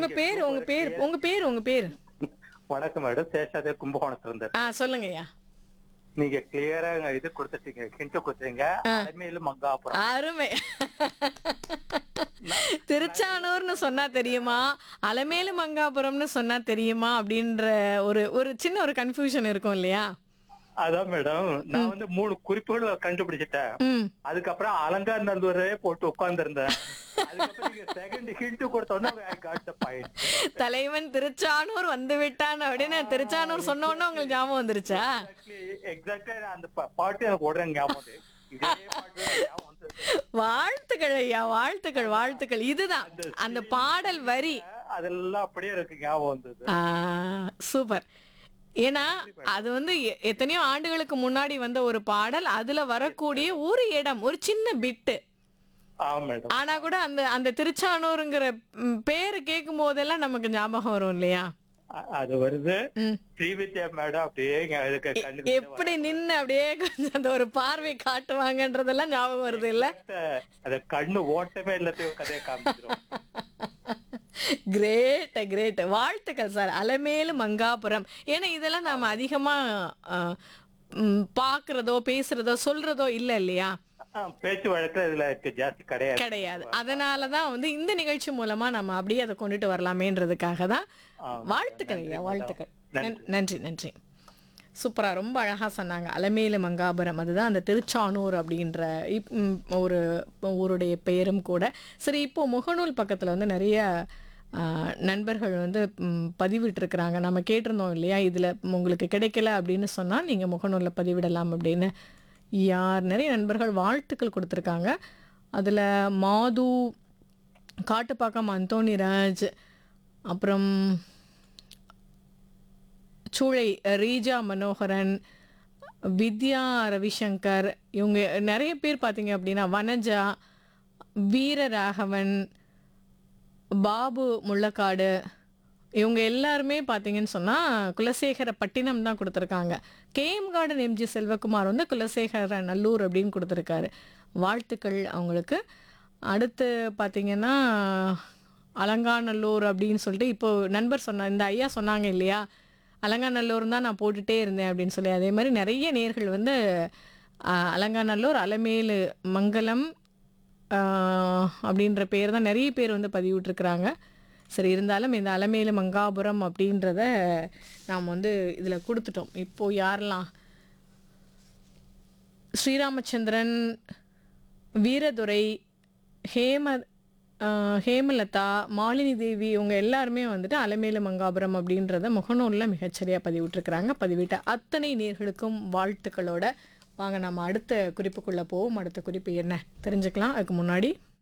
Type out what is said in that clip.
பேர் உங்க பேர் உங்க பேர் உங்க பேர் வணக்கம் மேடம் சேஷாதே கும்பகோணத்துல இருந்து ஆ சொல்லுங்கய்யா நீங்க கிளியரா இது கொடுத்துட்டீங்க ஹிண்ட் கொடுத்தீங்க அலமேலு மங்காபுரம் அருமை திருச்சானூர்னு சொன்னா தெரியுமா அலமேலு மங்காபுரம்னு சொன்னா தெரியுமா அப்படின்ற ஒரு ஒரு சின்ன ஒரு கன்ஃபியூஷன் இருக்கும் இல்லையா அதான் மேடம் நான் வந்து மூணு குறிப்புகள் கண்டுபிடிச்சிட்டேன் ம் அதுக்கப்புறம் அலங்கார் நந்தூரே போட்டு உட்கார்ந்து இருந்தேன் அதுக்கப்புறம் நீங்க செகண்ட் ஹிண்ட் கொடுத்தோன்னா காட் த பாயிண்ட் தலைவன் திருச்சானூர் வந்து விட்டான் அப்படின்னு திருச்சானூர் சொன்ன உடனே உங்களுக்கு ஞாபகம் வந்துருச்சா எக்ஸாக்டா அந்த பா- பாட்டு எனக்கு உடனே ஞாபகம் வருது. இதே பாட்டு தான் ஞாபகம் வந்தது. வாழ்த்துக்கள் ஐயா வாழ்த்துக்கள் வாழ்த்துக்கள் இதுதான் அந்த பாடல் வரி அதெல்லாம் அப்படியே எனக்கு ஞாபகம் வந்தது ஆ, சூப்பர் ஏன்னா அது வந்து எ- எத்தனையோ ஆண்டுகளுக்கு முன்னாடி வந்த ஒரு பாடல் அதுல வரக்கூடிய ஒரு இடம் ஒரு சின்ன பிட்டு ஆமா மேடம் ஆனா கூட அந்த அந்த திருச்சானூருங்கிற ம், பேரு கேட்கும் போதெல்லாம் நமக்கு ஞாபகம் வரும் இல்லையா அ- அது வருது ம். ஸ்ரீவித்யா மேடம் அப்படியே இங்க அதுக்கு கண்ணுக்கு எப்படி நின்னு அப்படியே கொஞ்சம் அந்த ஒரு பார்வை காட்டுவாங்கன்றதெல்லாம் ஞாபகம் வருது இல்ல அது கண்ணு ஓட்டமே எல்லாத்தையும் கதையை காமிச்சிரும் கிரேட் கிரேட் வாழ்த்துக்கள் சார் அலமேலு மங்காபுரம் ஏன்னா இதெல்லாம் நாம அதிகமா ஆ, ம், பாக்குறதோ பேசுறதோ சொல்றதோ இல்ல இல்லையா ஆ, பேச்சு வழக்குல இதுல இருக்கு ஜாஸ்தி கிடையாது கிடையாது அதனாலதான் வந்து இந்த நிகழ்ச்சி மூலமா நம்ம அப்படியே அதை கொண்டுட்டு வரலாமேன்றதுக்காக தான் ஆ, வாழ்த்துக்கள் ஐயா வாழ்த்துக்கள் நன்றி. நன்- நன்றி நன்றி சூப்பரா ரொம்ப அழகா சொன்னாங்க அலமேலு மங்காபுரம் அதுதான் அந்த திருச்சானூர் அப்படின்ற இப்- ம், ஒரு ஊருடைய பெயரும் கூட சரி இப்போ முகநூல் பக்கத்துல வந்து நிறைய ஆ, நண்பர்கள் வந்து ம், பதிவிட்டிருக்கிறாங்க நம்ம கேட்டிருந்தோம் இல்லையா இதுல உங்களுக்கு கிடைக்கல அப்படின்னு சொன்னா நீங்க முகநூல்ல பதிவிடலாம் அப்படின்னு யார் நிறைய நண்பர்கள் வாழ்த்துக்கள் கொடுத்துருக்காங்க அதுல மாது காட்டுப்பாக்கம் அந்தோணிராஜ் அப்புறம் சூளை ரீஜா மனோகரன் வித்யா ரவிசங்கர் இவங்க நிறைய பேர் பார்த்தீங்க அப்படின்னா வனஜா வீரராகவன் பாபு முள்ளக்காடு இவங்க எல்லாருமே பார்த்தீங்கன்னு சொன்னால் குலசேகர பட்டினம் தான் கொடுத்துருக்காங்க கேஎம் கார்டன் எம்ஜி செல்வகுமார் வந்து குலசேகர நல்லூர் அப்படின்னு கொடுத்துருக்காரு வாழ்த்துக்கள் அவங்களுக்கு அடுத்து பார்த்தீங்கன்னா அலங்காநல்லூர் அப்படின்னு சொல்லிட்டு இப்போ நண்பர் சொன்ன இந்த ஐயா சொன்னாங்க இல்லையா அலங்காநல்லூர் தான் நான் போட்டுட்டே இருந்தேன் அப்படின்னு சொல்லி அதே மாதிரி நிறைய நேர்கள் வந்து ஆஹ், அலங்காநல்லூர் அலமேலு மங்கலம் ஆஹ், அப்படின்ற பேர் தான் நிறைய பேர் வந்து பதிவிட்டிருக்கிறாங்க சரி இருந்தாலும் இந்த அலமேலு மங்காபுரம் அப்படின்றத நாம் வந்து இதில் கொடுத்துட்டோம் இப்போ யாரெல்லாம் ஸ்ரீராமச்சந்திரன் வீரதுரை ஹேம ஆஹ் ஹேமலதா மாலினி தேவி இவங்க எல்லாருமே வந்துட்டு அலமேலு மங்காபுரம் அப்படின்றத முகநூலில் மிகச்சரியாக பதிவிட்டிருக்கிறாங்க பதிவிட்ட அத்தனை நேர்களுக்கும் வாழ்த்துக்களோட வாங்க நம்ம அடுத்த குறிப்புக்குள்ளே போவோம் அடுத்த குறிப்பு என்ன தெரிஞ்சுக்கலாம் அதுக்கு முன்னாடி